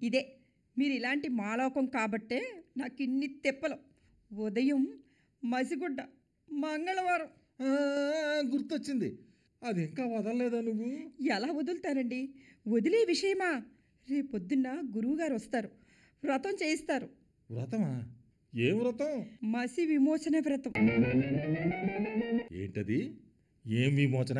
ఇదే మీరు ఇలాంటి మాలోకం కాబట్టే నాకు ఇన్ని తెప్పలు ఉదయం మసిగుడ్డ మంగళవారం ఆ, గుర్తొచ్చింది అది ఇంకా వదలలేదా నువ్వు ఎలా వదులుతారండి వదిలే విషయమా రేపొద్దున్న గురువుగారు వస్తారు వ్రతం చేయిస్తారు వ్రతమా ఏం వ్రతం మసి విమోచన వ్రతం ఏంటది ఏం విమోచన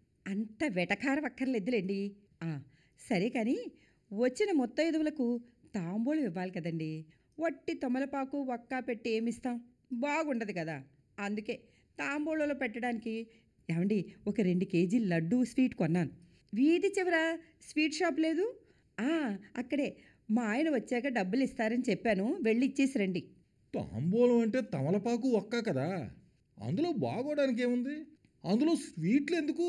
అంత వెటకారం అక్కర్లేదులేండి ఆ, సరే కానీ వచ్చిన మొత్తైదువులకు తాంబూలం ఇవ్వాలి కదండి వట్టి తమలపాకు వక్క పెట్టి ఏమిస్తాం బాగుండదు కదా అందుకే తాంబూలంలో పెట్టడానికి ఏమండి ఒక రెండు కేజీల లడ్డు స్వీట్ కొన్నాను వీధి చివర స్వీట్ షాప్ లేదు ఆ, అక్కడే మా ఆయన వచ్చాక డబ్బులు ఇస్తారని చెప్పాను వెళ్ళి ఇచ్చేసి రండి తాంబూలం అంటే తమలపాకు ఒక్క కదా అందులో బాగోడానికి ఏముంది అందులో స్వీట్లు ఎందుకు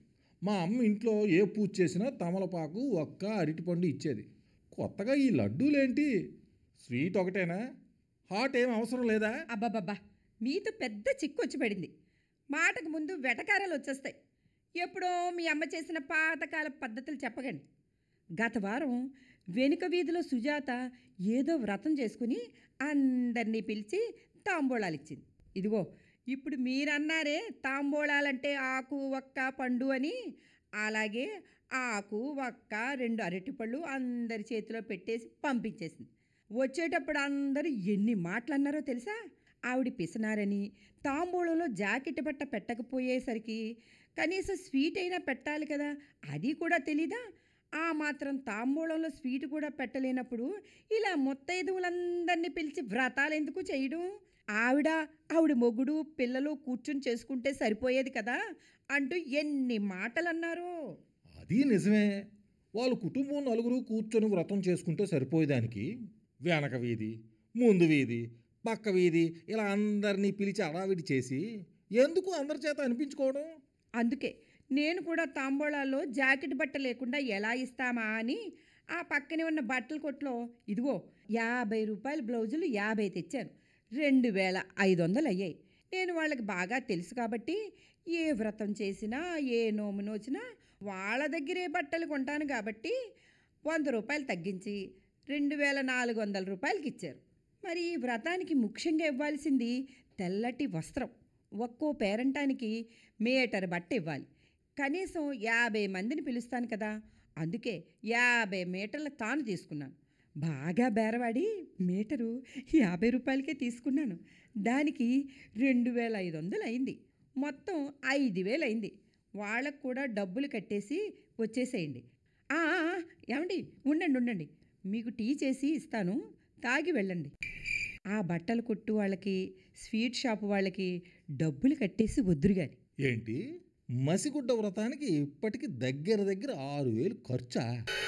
మా అమ్మ ఇంట్లో ఏ పూజ చేసినా తమలపాకు ఒక్క అరటిపండు ఇచ్చేది కొత్తగా ఈ లడ్డూలేంటి స్వీట్ ఒకటేనా హాట్ ఏం అవసరం లేదా అబ్బాబ్బా మీతో పెద్ద చిక్కు వచ్చి పడింది మాటకు ముందు వెటకారాలు వచ్చేస్తాయి ఎప్పుడో మీ అమ్మ చేసిన పాతకాల పద్ధతులు చెప్పకండి గత వారం వెనుక వీధిలో సుజాత ఏదో వ్రతం చేసుకుని అందరినీ పిలిచి తాంబూలాలు ఇచ్చింది ఇదిగో ఇప్పుడు మీరన్నారే తాంబూలాలంటే ఆకు ఒక్క పండు అని అలాగే ఆకు ఒక్క రెండు అరటిపళ్ళు అందరి చేతిలో పెట్టేసి పంపించేసింది వచ్చేటప్పుడు అందరూ ఎన్ని మాటలు అన్నారో తెలుసా ఆవిడ పిసనారని తాంబూలంలో జాకెట్ బట్ట పెట్టకపోయేసరికి కనీసం స్వీట్ అయినా పెట్టాలి కదా అది కూడా తెలీదా ఆ మాత్రం తాంబూలంలో స్వీట్ కూడా పెట్టలేనప్పుడు ఇలా ముత్తైదువులందరినీ పిలిచి వ్రతాలు ఎందుకు చేయడం ఆవిడ ఆవిడ మొగుడు పిల్లలు కూర్చుని చేసుకుంటే సరిపోయేది కదా అంటూ ఎన్ని మాటలు అన్నారు అది నిజమే వాళ్ళ కుటుంబం నలుగురు కూర్చొని వ్రతం చేసుకుంటే సరిపోయేదానికి వెనక వీధి ముందు వీధి పక్క వీధి ఇలా అందరినీ పిలిచి అడావిడి చేసి ఎందుకు అందరి చేత అనిపించుకోవడం అందుకే నేను కూడా తాంబూలాల్లో జాకెట్ బట్ట లేకుండా ఎలా ఇస్తామా అని ఆ పక్కనే ఉన్న బట్టల కొట్లో ఇదిగో యాభై రూపాయల బ్లౌజులు యాభై తెచ్చాను రెండు వేల ఐదు వందలు అయ్యాయి నేను వాళ్ళకి బాగా తెలుసు కాబట్టి ఏ వ్రతం చేసినా ఏ నోము నోచినా వాళ్ళ దగ్గరే బట్టలు కొంటాను కాబట్టి వంద రూపాయలు తగ్గించి రెండు వేల నాలుగు వందల రూపాయలకి ఇచ్చారు మరి ఈ వ్రతానికి ముఖ్యంగా ఇవ్వాల్సింది తెల్లటి వస్త్రం ఒక్కో పేరంటానికి మీటర్ బట్ట ఇవ్వాలి కనీసం యాభై మందిని పిలుస్తాను కదా అందుకే యాభై మీటర్ల తాను తీసుకున్నాను బాగా బేరవాడి మీటరు యాభై రూపాయలకే తీసుకున్నాను దానికి రెండు వేల ఐదు వందలు అయింది మొత్తం ఐదు వేలు అయింది వాళ్ళకు కూడా డబ్బులు కట్టేసి వచ్చేసేయండి ఆ, ఆ, ఆ, ఏమండి ఉండండి ఉండండి మీకు టీ చేసి ఇస్తాను తాగి వెళ్ళండి ఆ బట్టల కొట్టు వాళ్ళకి స్వీట్ షాప్ వాళ్ళకి డబ్బులు కట్టేసి వద్దురు గాని ఏంటి మసిగుడ్డ వ్రతానికి ఇప్పటికి దగ్గర దగ్గర ఆరు వేలు ఖర్చా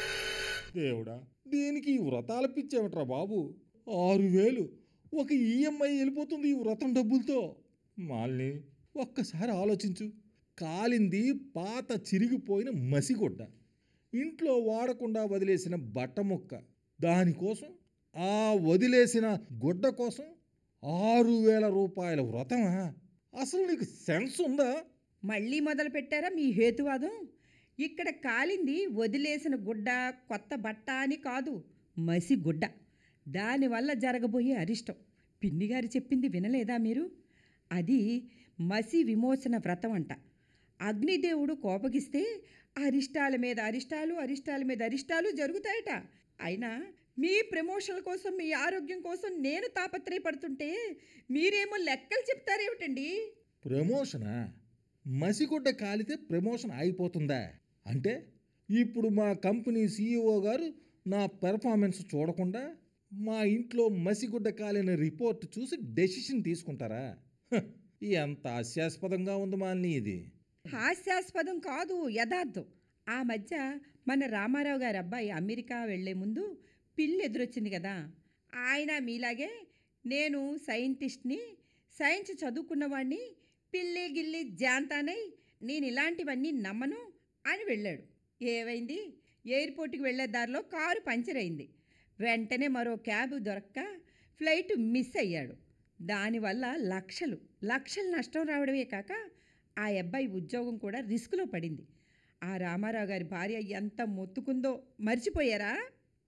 దేవుడా దీనికి ఈ వ్రతాలు పిచ్చేమిట్రా బాబు ఆరు వేలు ఒక ఈఎంఐ వెళ్ళిపోతుంది ఈ వ్రతం డబ్బులతో మాల్ని ఒక్కసారి ఆలోచించు కాలింది పాత చిరిగిపోయిన మసిగుడ్డ ఇంట్లో వాడకుండా వదిలేసిన బట్ట ముక్క దానికోసం ఆ వదిలేసిన గుడ్డ కోసం ఆరు వేల రూపాయల వ్రతమా అసలు నీకు సెన్స్ ఉందా మళ్ళీ మొదలు పెట్టారా మీ హేతువాదం ఇక్కడ కాలింది వదిలేసిన గుడ్డ కొత్త బట్ట అని కాదు మసి గుడ్డ దానివల్ల జరగబోయే అరిష్టం పిన్నిగారు చెప్పింది వినలేదా మీరు అది మసి విమోచన వ్రతం అంట అగ్నిదేవుడు కోపగిస్తే అరిష్టాల మీద అరిష్టాలు అరిష్టాల మీద అరిష్టాలు జరుగుతాయట అయినా మీ ప్రమోషన్ల కోసం మీ ఆరోగ్యం కోసం నేను తాపత్రయపడుతుంటే మీరేమో లెక్కలు చెప్తారేమిటండి ప్రమోషనా మసిగుడ్డ కాలితే ప్రమోషన్ అయిపోతుందా అంటే ఇప్పుడు మా కంపెనీ సీఈఓ గారు నా పెర్ఫార్మెన్స్ చూడకుండా మా ఇంట్లో మసిగుడ్డ కాలిన రిపోర్ట్ చూసి డెసిషన్ తీసుకుంటారా హ, ఎంత హాస్యాస్పదంగా ఉంది మాలిని ఇది హాస్యాస్పదం కాదు యథార్థం ఆ మధ్య మన రామారావు గారి అబ్బాయి అమెరికా వెళ్లే ముందు పిల్లి ఎదురొచ్చింది కదా ఆయన మీలాగే నేను సైంటిస్ట్ని సైన్స్ చదువుకున్నవాడిని పిల్లి గిల్లి జాంతానై నేను ఇలాంటివన్నీ నమ్మను అని వెళ్ళాడు ఏమైంది ఎయిర్పోర్ట్కి వెళ్ళే దారిలో కారు పంచర్ అయింది వెంటనే మరో క్యాబ్ దొరక్క ఫ్లైట్ మిస్ అయ్యాడు దానివల్ల లక్షలు లక్షలు నష్టం రావడమే కాక ఆ అబ్బాయి ఉద్యోగం కూడా రిస్కులో పడింది ఆ రామారావు గారి భార్య ఎంత మొత్తుకుందో మర్చిపోయారా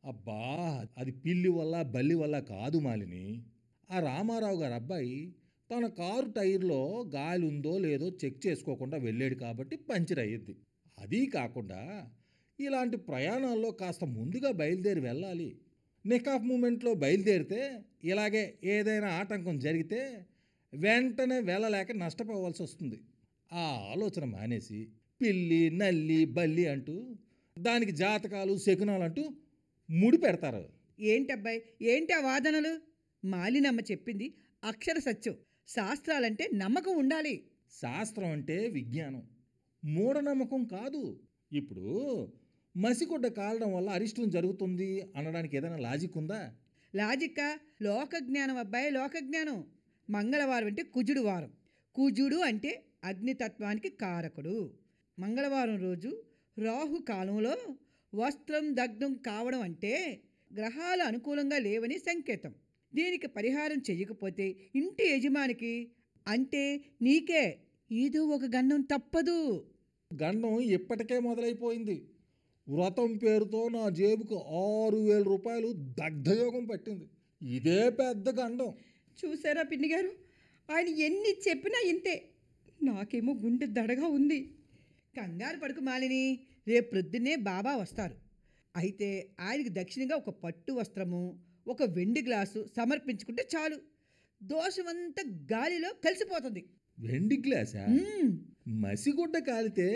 అబ్బా అది పిల్లి వల్ల బల్లి వల్ల కాదు మాలిని ఆ రామారావు గారు అబ్బాయి తన కారు టైర్లో గాలి ఉందో లేదో చెక్ చేసుకోకుండా వెళ్ళాడు కాబట్టి పంచర్ అయ్యిద్ది అదీ కాకుండా ఇలాంటి ప్రయాణాల్లో కాస్త ముందుగా బయలుదేరి వెళ్ళాలి నికాఫ్ మూమెంట్లో బయలుదేరితే ఇలాగే ఏదైనా ఆటంకం జరిగితే వెంటనే వెళ్ళలేక నష్టపోవాల్సి వస్తుంది ఆ ఆలోచన మానేసి పిల్లి నల్లి బల్లి అంటూ దానికి జాతకాలు శకునాలు అంటూ ముడి పెడతారు ఏంటబ్బాయి ఏంటి ఆ వాదనలు మాలినమ్మ చెప్పింది అక్షర సత్యం శాస్త్రాలంటే నమ్మకం ఉండాలి శాస్త్రం అంటే విజ్ఞానం మూఢనమ్మకం కాదు ఇప్పుడు మసిగుడ్డ కాలడం వల్ల అరిష్టం జరుగుతుంది అనడానికి ఏదైనా లాజిక్ ఉందా లాజిక్క లోకజ్ఞానం అబ్బాయి లోకజ్ఞానం మంగళవారం అంటే కుజుడు వారం కుజుడు అంటే అగ్నితత్వానికి కారకుడు మంగళవారం రోజు రాహు కాలంలో వస్త్రం దగ్ధం కావడం అంటే గ్రహాలు అనుకూలంగా లేవని సంకేతం దీనికి పరిహారం చెయ్యకపోతే ఇంటి యజమానికి అంటే నీకే ఏదో ఒక గండం తప్పదు గండం ఇప్పటికే మొదలైపోయింది వ్రతం పేరుతో నా జేబుకు ఆరు వేల రూపాయలు దగ్ధయోగం పట్టింది ఇదే పెద్ద గండం చూసారా పిన్ని గారు ఆయన ఎన్ని చెప్పినా ఇంతే నాకేమో గుండె దడగా ఉంది కంగారు పడుకు మాలిని రేపు ప్రొద్దున్నే బాబా వస్తారు అయితే ఆయనకి దక్షిణంగా ఒక పట్టు వస్త్రము ఒక వెండి గ్లాసు సమర్పించుకుంటే చాలు దోషమంతా గాలిలో కలిసిపోతుంది వెండి గ్లాసా మ్మ్. మసిగుడ్డ కాలితే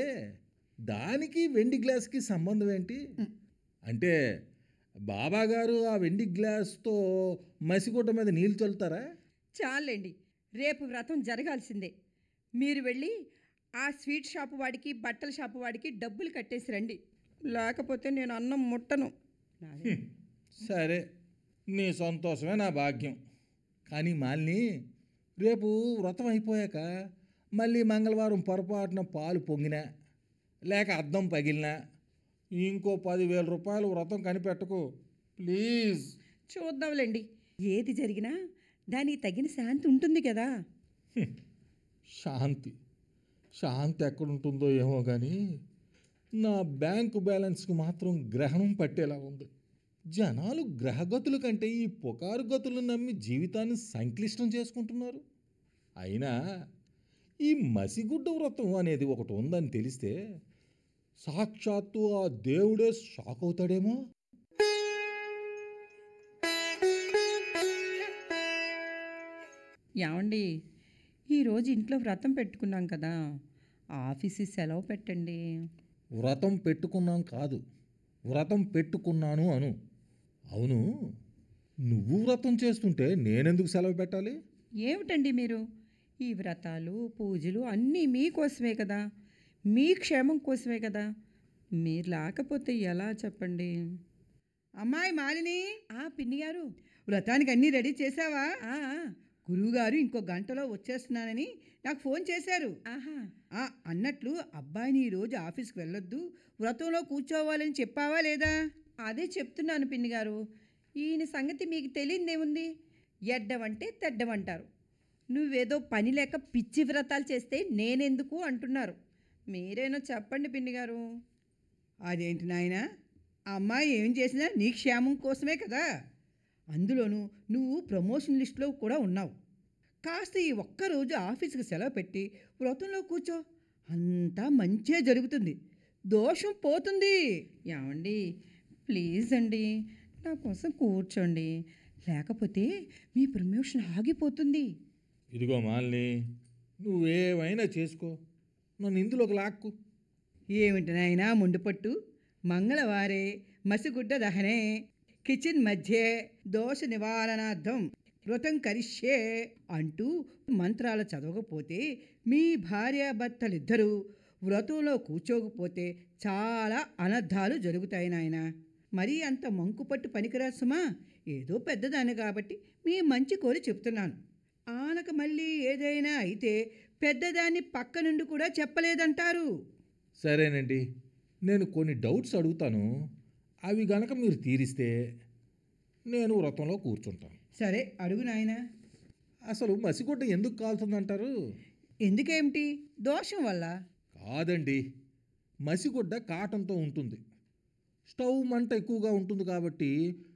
దానికి వెండి గ్లాస్కి సంబంధం ఏంటి అంటే బాబా గారు ఆ వెండి గ్లాస్తో మసిగుడ్డ మీద నీళ్ళు చల్లుతారా చాలండి రేపు వ్రతం జరగాల్సిందే మీరు వెళ్ళి ఆ స్వీట్ షాపు వాడికి బట్టల షాపు వాడికి డబ్బులు కట్టేసి రండి లేకపోతే నేను అన్నం ముట్టను హ్మ్. సరే నీ సంతోషమే నా భాగ్యం కానీ మాలిని రేపు వ్రతం అయిపోయాక మళ్ళీ మంగళవారం పొరపాటున పాలు పొంగినా లేక అద్దం పగిలినా ఇంకో పదివేల రూపాయలు వ్రతం కనిపెట్టకు ప్లీజ్ చూద్దాంలేండి ఏది జరిగినా దానికి తగిన శాంతి ఉంటుంది కదా శాంతి శాంతి ఎక్కడుంటుందో ఏమో కానీ నా బ్యాంకు బ్యాలెన్స్కి మాత్రం గ్రహణం పట్టేలా ఉంది జనాలు గ్రహగతుల కంటే ఈ పుకారు గతులు నమ్మి జీవితాన్ని సంక్లిష్టం చేసుకుంటున్నారు అయినా ఈ మసిగుడ్డ వ్రతం అనేది ఒకటి ఉందని తెలిస్తే సాక్షాత్తు ఆ దేవుడే షాక్ అవుతాడేమో ఏమండి ఈరోజు ఇంట్లో వ్రతం పెట్టుకున్నాం కదా ఆఫీసు సెలవు పెట్టండి వ్రతం పెట్టుకున్నాం కాదు వ్రతం పెట్టుకున్నాను అను అవును నువ్వు వ్రతం చేస్తుంటే నేనెందుకు సెలవు పెట్టాలి ఏమిటండి మీరు ఈ వ్రతాలు పూజలు అన్నీ మీకోసమే కదా మీ క్షేమం కోసమే కదా మీరు లేకపోతే ఎలా చెప్పండి అమ్మాయి మాలిని ఆ పిన్ని గారు వ్రతానికి అన్నీ రెడీ చేసావా గురువుగారు ఇంకో గంటలో వచ్చేస్తున్నానని నాకు ఫోన్ చేశారు ఆహా ఆ, అన్నట్లు అబ్బాయిని ఈరోజు ఆఫీస్కి వెళ్ళొద్దు వ్రతంలో కూర్చోవాలని చెప్పావా లేదా అదే చెప్తున్నాను పిన్ని గారు ఈయన సంగతి మీకు తెలియదేముంది ఎడ్డవంటే తెడ్డమంటారు నువ్వేదో పని లేక పిచ్చి వ్రతాలు చేస్తే నేనెందుకు అంటున్నారు మీరేనో చెప్పండి పిన్ని గారు అదేంటి నాయన అమ్మాయి ఏం చేసినా నీ క్షేమం కోసమే కదా అందులోనూ నువ్వు ప్రమోషన్ లిస్టులో కూడా ఉన్నావు కాస్త ఈ ఒక్కరోజు ఆఫీస్కి సెలవు పెట్టి వ్రతంలో కూర్చో అంతా మంచిగా జరుగుతుంది దోషం పోతుంది ఏమండి ప్లీజ్ అండి నా కోసం కూర్చోండి లేకపోతే మీ ప్రమోషన్ ఆగిపోతుంది ఇదిగో మాలిని నువ్వేమైనా చేసుకో నన్ను ఇందులోకి లాక్కు ఏమిటి నాయనా ముండుపట్టు మంగళవారే మసిగుడ్డ దహనే కిచెన్ మధ్యే దోష నివారణార్థం వ్రతం కరిష్యే అంటూ మంత్రాలు చదవకపోతే మీ భార్యాభర్తలిద్దరూ వ్రతంలో కూర్చోకపోతే చాలా అనర్థాలు జరుగుతాయి నాయన మరీ అంత మంకుపట్టు పనికిరా సుమా ఏదో పెద్దదాన్ని కాబట్టి మీ మంచి కోరి చెప్తున్నాను ఆనక మళ్ళీ ఏదైనా అయితే పెద్దదాన్ని పక్క నుండి కూడా చెప్పలేదంటారు సరేనండి నేను కొన్ని డౌట్స్ అడుగుతాను అవి గనక మీరు తీరిస్తే నేను వ్రతంలో కూర్చుంటాను సరే అడుగు నాయనా అసలు మసిగుడ్డ ఎందుకు కాలుతుందంటారు స్టవ్ మంట ఎక్కువగా ఉంటుంది కాబట్టి